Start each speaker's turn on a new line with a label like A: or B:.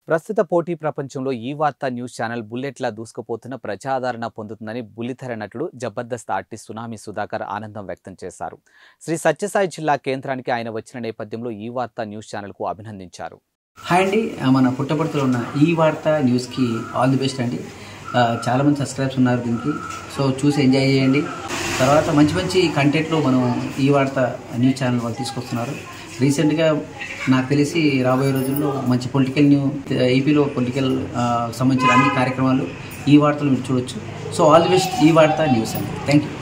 A: ప్రస్తుత పోటీ ప్రపంచంలో ఈ వార్తా న్యూస్ ఛానల్ బుల్లెట్లా దూసుకుపోతున్న ప్రజాదరణ పొందుతుందని బుల్లితెర నటుడు జబర్దస్త్ ఆర్టిస్ట్ సునామీ సుధాకర్ ఆనందం వ్యక్తం చేశారు శ్రీ సత్యసాయి జిల్లా కేంద్రానికి ఆయన వచ్చిన నేపథ్యంలో ఈ వార్తా న్యూస్ ఛానల్కు అభినందించారు
B: హాయ్ అండి ఆ, మన పుట్టపర్తిలో ఉన్న ఈ వార్త న్యూస్కి ఆల్ ది బెస్ట్ అండి ఆ, చాలామంది సబ్స్క్రైబ్స్ ఉన్నారు దీనికి సో చూసి ఎంజాయ్ చేయండి తర్వాత మంచి మంచి కంటెంట్లో మనం ఈ వార్త న్యూస్ ఛానల్ వాళ్ళు తీసుకొస్తున్నారు రీసెంట్గా నాకు తెలిసి రాబోయే రోజుల్లో మంచి పొలిటికల్ న్యూ ఏపీలో పొలిటికల్ సంబంధించిన అన్ని కార్యక్రమాలు ఈ వార్తలు మీరు చూడొచ్చు సో ఆల్ ది బెస్ట్ ఈ వార్త న్యూస్ అండి థ్యాంక్ యూ